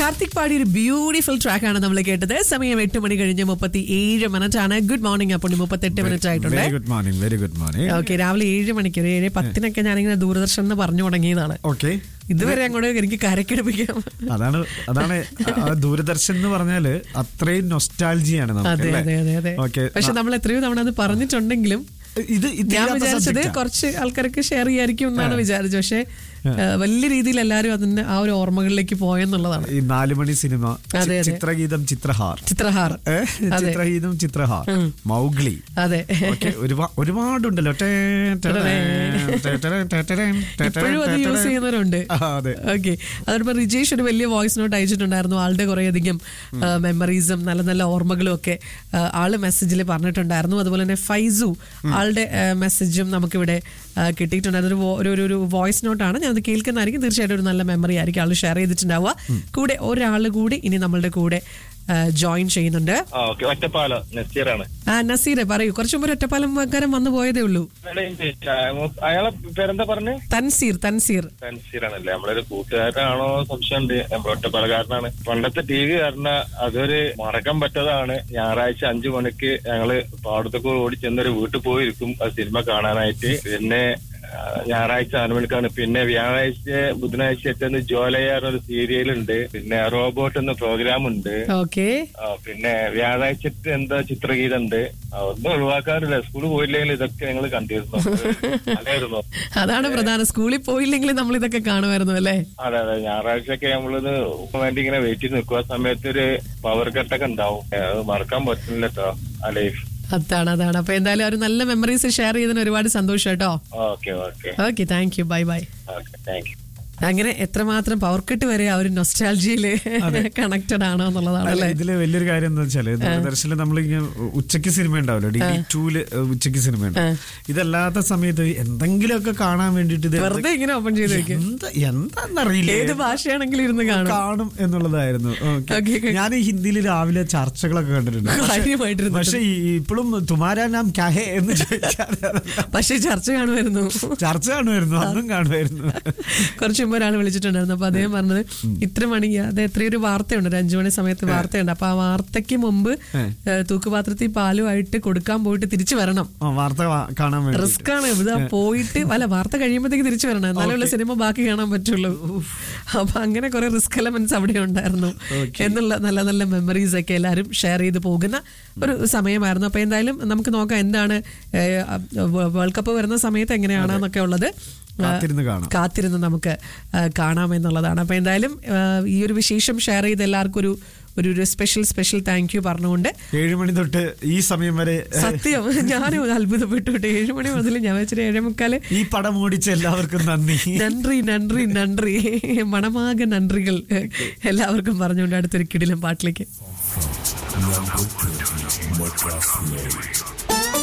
കാർത്തിക് പാടിയ ഒരു ബ്യൂട്ടിഫുൾ ട്രാക്കാണ് നമ്മൾ കേട്ടത് സമയം എട്ട് മണി കഴിഞ്ഞ് മുപ്പത്തി ഏഴ് മിനിറ്റ് ആണ് ഗുഡ് മോർണിംഗ് അപ്പോൾ മുപ്പത്തെട്ട് മിനിറ്റ് ആയിട്ടുണ്ട് very good morning very good morning okay രാവിലെ ഏഴ് മണിക്ക് ഒരു ഏഴ് പത്തിനൊക്കെ ഞാനിങ്ങനെ ദൂരദർശൻ എന്ന് പറഞ്ഞു തുടങ്ങിയതാണ് ഓക്കെ ഇതുവരെ അങ്ങോട്ട് എനിക്ക് കരക്കെടുപ്പിക്കാം അതാണ് അതാണ് ആ ദൂരദർശൻ എന്ന് പറഞ്ഞാല് അത്രയും നൊസ്റ്റാൾജിയാണ് നമുക്ക് അതെ അല്ലേ? അതെ അതെ അതെ ഓക്കെ പക്ഷെ നമ്മൾ എത്രയോ തവണ അത് പറഞ്ഞിട്ടുണ്ടെങ്കിലും ഇത് ഇത് ഞാൻ ഇല്ലാത്ത വിചാരിച്ചത് subject ആ. കുറച്ച് ആൾക്കാർക്ക് ഷെയർ ചെയ്യായിരിക്കും എന്നാണ് വിചാരിച്ചത് പക്ഷെ വലിയ രീതിയിൽ എല്ലാവരും അതിന്റെ ആ ഒരു ഓർമ്മകളിലേക്ക് പോയെന്നുള്ളതാണ് ഈ നാലുമണി സിനിമ ചി- അതെ, അതെ. ചിത്രഗീതം ചിത്രഹാർ ചിത്രഹാർ ഏ? അതെ. ചിത്രഗീതം ചിത്രഹാർ മൗഗ്ലി അതെ ഓക്കെ ഒരുപാടുണ്ടല്ലോ ടേ, ടേ, ടേ, ടേ, ടേ, ടേ, ടേ, ടേ, ഇപ്പോഴും അത് ടേ, യൂസ് ടേ. ചെയ്യുന്നവരുണ്ട് ആ, അതെ ഓക്കെ അതോടൊപ്പം റിജേഷ് ഒരു വലിയ വോയിസ് നോട്ട് അയച്ചിട്ടുണ്ടായിരുന്നു ആളുടെ കുറേയധികം മെമ്മറീസും നല്ല നല്ല ഓർമ്മകളും ഒക്കെ ആ, ആള് മെസ്സേജിൽ പറഞ്ഞിട്ടുണ്ടായിരുന്നു അതുപോലെ തന്നെ ഫൈസു ആളുടെ മെസ്സേജും നമുക്കിവിടെ ആ, കിട്ടിയിട്ടുണ്ടായിരുന്നു ഒരു വോ- ഒരു ഒരു- ഒരു വോയിസ് നോട്ടാണ് ഞാൻ അത് കേൾക്കുന്നതായിരിക്കും തീർച്ചയായിട്ടും ഒരു നല്ല മെമ്മറി ആയിരിക്കും ആൾ ഷെയർ ചെയ്തിട്ടുണ്ടാവുക കൂടെ ഒരാൾ കൂടി ഇനി നമ്മളുടെ കൂടെ ജോയിൻ ചെയ്യുന്നുണ്ട് ആ ഓക്കെ ഒറ്റപ്പാലോ നസീറാണ് ആ നസീറെ പറയൂ കുറച്ചു മുമ്പ് ഒരു ഒറ്റപ്പാലംകാരൻ വന്നു പോയതേ ഉള്ളൂ അയാളെ പേരെന്താ പറഞ്ഞു തൻസീർ തൻസീർ നസീറാണല്ലേ നമ്മളൊരു കൂട്ടുകാരനാണോ സംശയമുണ്ട് നമ്മൾ ഒറ്റപ്പാലക്കാരനാണ് പണ്ടത്തെ ടി വി കാരണം അതൊരു മറക്കാൻ പറ്റതാണ് ഞായറാഴ്ച അഞ്ചു മണിക്ക് ഞങ്ങള് പാടത്തൊക്കെ ഓടി ചെന്നൊരു വീട്ടിൽ പോയിരിക്കും ആ സിനിമ കാണാനായിട്ട് പിന്നെ ആ, ഞായറാഴ്ച നാല് മണിക്കാണ് പിന്നെ വ്യാഴാഴ്ച ബുധനാഴ്ച എത്തുന്ന ജോലയാർ ഒരു സീരിയൽ ഉണ്ട് പിന്നെ റോബോട്ട് എന്ന പ്രോഗ്രാം ഉണ്ട് ഓക്കെ ആ, പിന്നെ വ്യാഴാഴ്ച എന്താ ചിത്രഗീതം ഉണ്ട് ആ, ഒന്നും ഒഴിവാക്കാറില്ല സ്കൂളിൽ പോയില്ലെങ്കിൽ ഇതൊക്കെ ഞങ്ങൾ കണ്ടിരുന്നു അതായിരുന്നു അതാണ് പ്രധാനം സ്കൂളിൽ പോയില്ലെങ്കിൽ നമ്മൾ ഇതൊക്കെ കാണുമായിരുന്നു അല്ലേ അതെ അതെ ഞായറാഴ്ചയൊക്കെ നമ്മളിത് വേണ്ടി ഇങ്ങനെ വെയിറ്റ് ചെയ്ത് നിൽക്കുക ആ സമയത്ത് ഒരു പവർ കട്ടൊക്കെ ഉണ്ടാവും ഏ, അത് മറക്കാൻ പറ്റില്ല കേട്ടോ ആ ലൈഫ് അതാണ് അതാണ് അപ്പൊ എന്തായാലും ഒരു നല്ല മെമ്മറീസ് ഷെയർ ചെയ്തതിന് ഒരുപാട് സന്തോഷം കേട്ടോ okay okay okay thank you bye bye okay thank you അങ്ങനെ എത്രമാത്രം പവർ കട്ട് വരെ ആ ഒരു നൊസ്റ്റാൾജിയില് കണക്റ്റഡ് ആണോ എന്നുള്ളതാണ് അല്ല അല്ലേ ഇതില് വലിയൊരു കാര്യം എന്താ വെച്ചാല് ദൂരദർശനിൽ നമ്മൾ ഇങ്ങനെ ഉച്ചയ്ക്ക് സിനിമ ഉണ്ടാവല്ലോ ഡി ഡി ടൂല് ഉച്ചയ്ക്ക് സിനിമ ഉണ്ടാവും ഇതല്ലാത്ത സമയത്ത് എന്തെങ്കിലുമൊക്കെ കാണാൻ വേണ്ടിട്ട് ഇത് വെറുതെ ഇങ്ങനെ ഓപ്പൺ ചെയ്ത് വെക്കും എന്താ എന്താന്നറിയില്ല ഏത് ഭാഷയാണെങ്കിലും ഇരുന്ന് കാണും കാണും എന്നുള്ളതായിരുന്നു ഓക്കേ. Okay, okay. ഞാൻ ഈ ഹിന്ദിയിൽ രാവിലെ ചർച്ചകളൊക്കെ കണ്ടിട്ടുണ്ട് പക്ഷേ- കാര്യമായിട്ടിരുന്നിട്ട്. പക്ഷെ ഇപ്പോഴും തുമാരാ നാം ക്യാഹേ എന്ന് ചോദിക്കാതെ പക്ഷെ ചർച്ച കാണുമായിരുന്നു ചർച്ച കാണുമായിരുന്നു അന്നും കാണുമായിരുന്നു കുറച്ച് മുമ്പ് ഒരാൾ വിളിച്ചിട്ടുണ്ടായിരുന്നു അപ്പൊ അദ്ദേഹം പറഞ്ഞത് ഇത്ര മണി അത് എത്രയൊരു വാർത്തയുണ്ട് ഒരു അഞ്ചു മണി സമയത്ത് വാർത്തയുണ്ട് അപ്പൊ ആ വാർത്തയ്ക്ക് മുമ്പ് ഏ, തൂക്കുപാത്രത്തിൽ പാലുമായിട്ട് കൊടുക്കാൻ പോയിട്ട് തിരിച്ചു വരണം ആ, വാർത്ത വാ- കാണാൻ വേണ്ടി റിസ്ക് ആണ് ഇതാ പോയിട്ട് അല്ല വാർത്ത കഴിയുമ്പോഴത്തേക്ക് തിരിച്ചു വരണം എന്നാലുള്ള സിനിമ ബാക്കി കാണാൻ പറ്റുള്ളൂ അപ്പൊ അങ്ങനെ കുറെ റിസ്ക് എലമെന്റ്സ് അവിടെ ഉണ്ടായിരുന്നു എന്നുള്ള നല്ല നല്ല മെമ്മറീസ് ഒക്കെ എല്ലാവരും ഷെയർ ചെയ്ത് പോകുന്ന ഒരു സമയമായിരുന്നു അപ്പൊ എന്തായാലും നമുക്ക് നോക്കാം എന്താണ് വേൾഡ് കപ്പ് വരുന്ന സമയത്ത് എങ്ങനെയാണെന്നൊക്കെ ഉള്ളത് കാത്തിരുന്ന് കാണാം കാത്തിരുന്ന് നമുക്ക് ആ, കാണാമെന്നുള്ളതാണ് അപ്പൊ എന്തായാലും ആ, ഈ ഒരു വിശേഷം ഷെയർ ചെയ്ത് എല്ലാവർക്കും ഒരു ഒരു ഒരു സ്പെഷ്യൽ സ്പെഷ്യൽ താങ്ക് യു പറഞ്ഞുകൊണ്ട് ഏഴു മണി തൊട്ട് ഈ സമയം വരെ സത്യം ഞാനും അത്ഭുതപ്പെട്ടു കേട്ടോ ഏഴ് മണി മുതൽ ഞാൻ വെച്ചിട്ട് ഏഴേ മുക്കാല് ഈ പടം ഓടിച്ച എല്ലാവർക്കും നന്ദി നன்றി നன்றി നன்றി മണമാക നன்றிകൾ എല്ലാവർക്കും പറഞ്ഞുകൊണ്ട് അടുത്തൊരു കിടിലം പാട്ടിലേക്ക് Number 20, Madras Made.